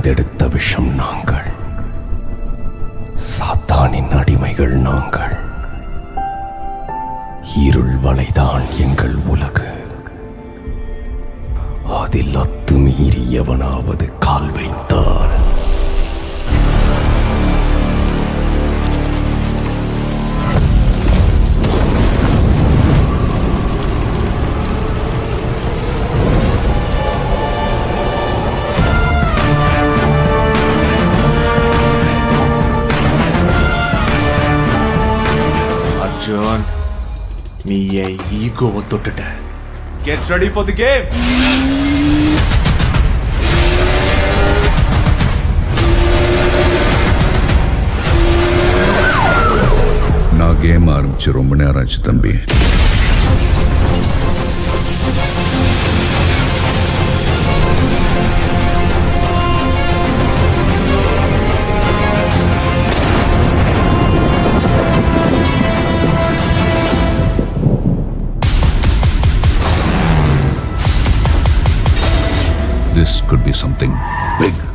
கடைந்தெடுத்த விஷம் நாங்கள் சாத்தானின் அடிமைகள் நாங்கள் இருள் வலைதான் எங்கள் உலகு அதில் அத்துமீறி எவனாவது கால் வைத்தால் அர்ஜுன் நீ என் ஈகோவை தொட்டுட்ட get ready for the game நான் கேம் ஆரம்பிச்சு ரொம்ப நேரம் ஆச்சு தம்பி This could be something big.